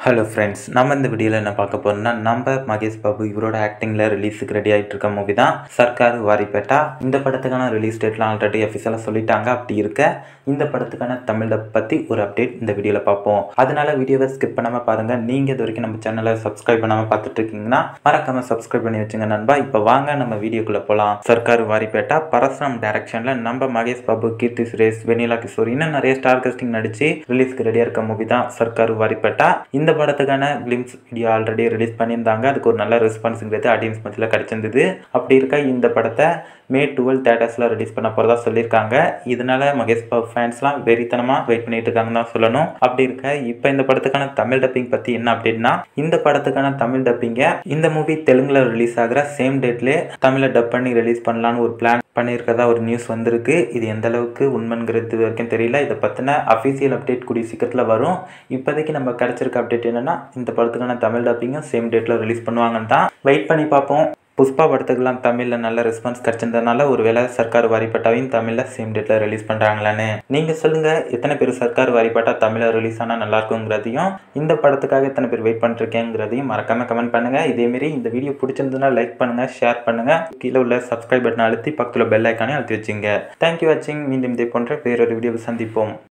hello friends நம்ம இந்த வீடியோவில் என்ன பார்க்க போறோம்னா நம்ம மகேஷ் பாபு இவரோட ஆக்டிங்கில் ரிலீஸுக்கு ரெடி ஆகிட்டு இருக்க மூவி தான் சர்க்கார் வாரிப்பேட்டா இந்த படத்துக்கான ரிலீஸ் டேட்லாம் ஆல்ரெடி அஃபிஷியலாக சொல்லிட்டாங்க அப்படி இருக்க இந்த படத்துக்கான தமிழை பற்றி ஒரு அப்டேட் இந்த வீடியோவில் பார்ப்போம் அதனால வீடியோவை ஸ்கிப் பண்ணாமல் பாருங்கள் நீங்கள் இது வரைக்கும் நம்ம சேனலை சப்ஸ்கிரைப் பண்ணாமல் பார்த்துட்டு இருக்கீங்கன்னா மறக்காம சப்ஸ்கிரைப் பண்ணி வச்சுங்க நண்பா இப்போ வாங்க நம்ம வீடியோக்குள்ளே போகலாம் சர்க்கார் வாரிப்பேட்டா பரசுராம் டைரக்ஷனில் நம்ம மகேஷ் பாபு கீர்த்தி சுரேஷ் வெனிலா கிஷோர் இன்னும் நிறைய ஸ்டார் காஸ்டிங் நடிச்சு ரிலீஸ்க்கு ரெடியாக இருக்க மூவி தான் சர்க்கார் வாரிப்பேட்டா இந்த படத்துக்கான கிளிம்ஸ் வீடியோ ஆல்ரெடி ரிலீஸ் பண்ணியிருந்தாங்க அதுக்கு ஒரு நல்ல ரெஸ்பான்ஸுங்கிறது ஆடியன்ஸ் மத்தியில் கிடைச்சிருந்தது அப்படி இருக்க இந்த படத்தை மே டுவெல் தேட்டர்ஸில் ரிலீஸ் பண்ண போகிறதா சொல்லியிருக்காங்க இதனால மகேஷ் பாபு ஃபேன்ஸ்லாம் வெறித்தனமாக வெயிட் பண்ணிட்டு இருக்காங்கன்னு தான் சொல்லணும் அப்படி இருக்க இப்போ இந்த படத்துக்கான தமிழ் டப்பிங் பற்றி என்ன அப்படின்னா இந்த படத்துக்கான தமிழ் டப்பிங்கை இந்த மூவி தெலுங்குல ரிலீஸ் ஆகிற சேம் டேட்லேயே தமிழை டப் பண்ணி ரிலீஸ் பண்ணலான்னு ஒரு பிளான் பண்ணியிருக்கதா ஒரு நியூஸ் வந்திருக்கு இது எந்த அளவுக்கு உண்மைங்கிறது வரைக்கும் தெரியல இதை பற்றின அஃபீஷியல் அப்டேட் கூடிய சீக்கிரத்தில் வரும் இப்போதைக்கு நம்ம கிடச்சிருக்க அப்டேட் என்னென்னா இந்த படத்துக்கான தமிழ் டப்பிங்கும் சேம் டேட்டில் ரிலீஸ் பண்ணுவாங்கன்னு தான் வெயிட் பண்ணி பார்ப்போம் புஷ்பா படத்துக்கெல்லாம் தமிழில் நல்ல ரெஸ்பான்ஸ் கிடச்சிருந்ததுனால ஒரு வேளை சர்க்கார் வாரிப்பட்டாவையும் தமிழில் சேம் டேட்டில் ரிலீஸ் பண்ணுறாங்களான்னு நீங்கள் சொல்லுங்கள் எத்தனை பேர் சர்க்கார் வாரிப்பட்டா தமிழில் ரிலீஸ் ஆனால் நல்லா இருக்குங்கிறதையும் இந்த படத்துக்காக எத்தனை பேர் வெயிட் பண்ணிருக்கேங்கிறதையும் மறக்காமல் கமெண்ட் பண்ணுங்கள் இதேமாரி இந்த வீடியோ பிடிச்சிருந்ததுன்னா லைக் பண்ணுங்கள் ஷேர் பண்ணுங்கள் கீழே உள்ள சப்ஸ்கிரைப் பட்டனை அழுத்தி பக்கத்தில் பெல் ஐக்கானே அழுத்தி வச்சுங்க தேங்க்யூ வாட்சிங் மீண்டும் இதே போன்ற வேறொரு வீடியோவை சந்திப்போம்